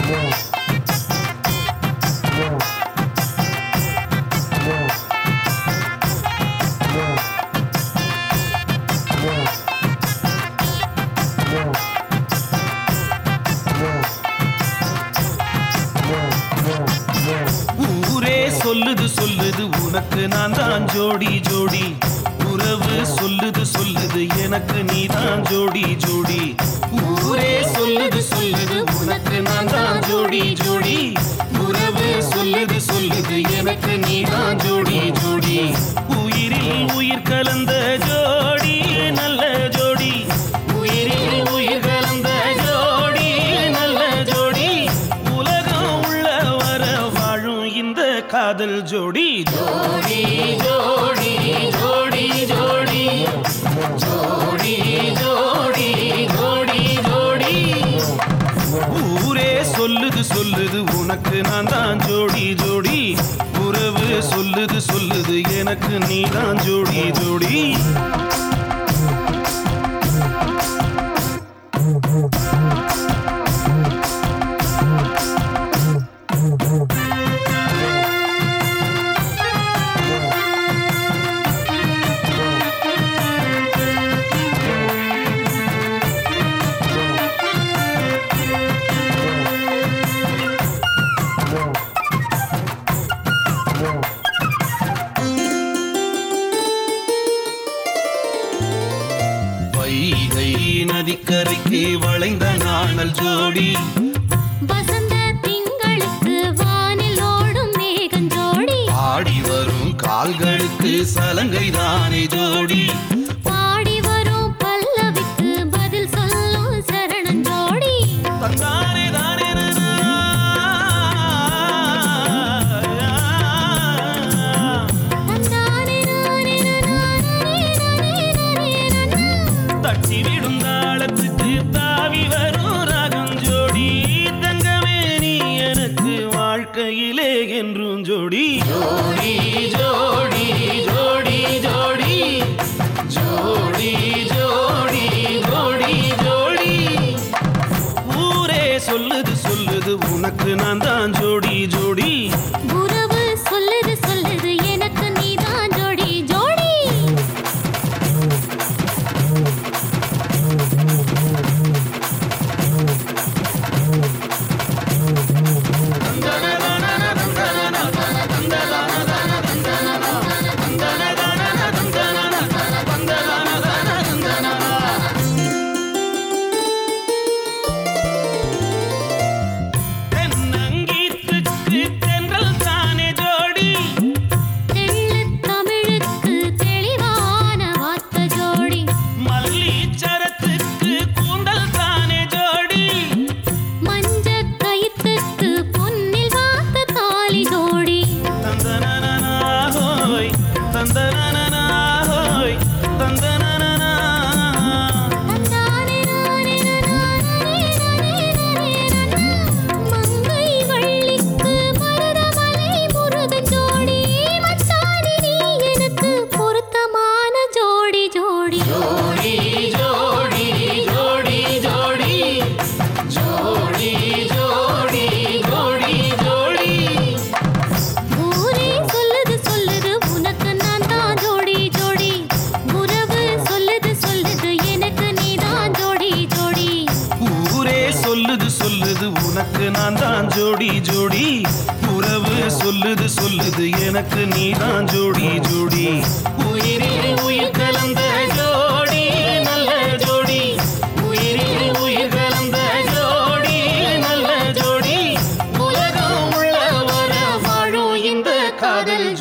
ஊரே சொல்லுது சொல்லுது உனக்கு நான் தான் ஜோடி ஜோடி உறவு சொல்லுது சொல்லுது எனக்கு நீ தான் ஜோடி ஜோடி ஊரே சொல்லுது சொல்லுது உனக்கு நான் தான் ஜோடி ஜோடி உறவு சொல்லுது சொல்லுது எனக்கு நீ தான் ஜோடி ஜோடி உயிரில் உயிர் கலந்த ஜோடி நல்ல ஜோடி உயிரில் உயிர் கலந்த ஜோடி நல்ல ஜோடி உலகம் உள்ள வர வாழும் இந்த காதல் ஜோடி ஜோடி ஜோடி ஜோடி ஜோடி ஜோடி ஜோடி ஜோடி ஜோடி ஊரே சொல்லுது சொல்லுது உனக்கு நான் தான் ஜோடி ஜோடி உறவு சொல்லுது சொல்லுது எனக்கு நீ தான் ஜோடி ஜோடி வைகை நதிக்கரைக்கு வளைந்த நாணல் ஜோடி வசந்த திங்களுக்கு வானில் ஓடும் மேகஞ்சோடி ஆடி வரும் கால்களுக்கு சலங்கை தானே ஜோடி பாடி வரும் பல்லவிக்கு பதில் சொல்லும் சரணஞ்சோடி தந்தானே தானே தந்தானே நானே நானே நானே நானே நானே தட்டி விடும் தாளத்துக்கு தாவி வரும் ராகம் ஜோடி தங்கமே நீ எனக்கு வாழ்க்கையிலே என்றும் ஜோடி ஜோடி ஜோடி ஜோடி ஜோடி ஜோடி ஜோடி ஜோடி ஜோடி ஊரே சொல்லுது சொல்லுது உனக்கு நான் தான் ஜோடி ஜோடி உறவு சொல்லுது சொல்லுது எனக்கு நீதான் ஜோடி ஜோடி தென்னங்கீத்துக்கு தென்றல் தானே ஜோடி தெள்ளத் தமிழுக்கு தெளிவான வார்த்தை ஜோடி மல்லீச்சரத்துக்கு கூந்தல் தானே ஜோடி மஞ்சக் கயித்துக்கு பொன்னில் வார்த்த தாலி ஜோடி தந்தனனனா ஹோய் தந்தனனனா ஹோய் தந்தனனனா தந்தானே நானே நானே நானே நானே நானே மங்கை வள்ளிக்கு மருதமலை முருகன் ஜோடி மச்சானே நீ எனக்கு பொருத்தமான ஜோடி ஜோடி ஜோடி ஜோடி ஜோடி ஜோடி ஜோடி ஜோடி ஜோடி ஜோடி ஊரே சொல்லுது சொல்லுது உனக்கு நான் தான் ஜோடி ஜோடி உறவு சொல்லுது சொல்லுது எனக்கு நீதான் ஜோடி ஜோடி ஊரே சொல்லுது சொல்லுது உனக்கு நான் தான் ஜோடி ஜோடி உறவு சொல்லுது சொல்லுது எனக்கு நீ தான் ஜோடி ஜோடி உயிரில் உயிர் கலந்த ஜோடி நல்ல ஜோடி உயிரில் உயிர் கலந்த ஜோடி நல்ல ஜோடி உலகம் உள்ள வர வாழும் இந்த காதல்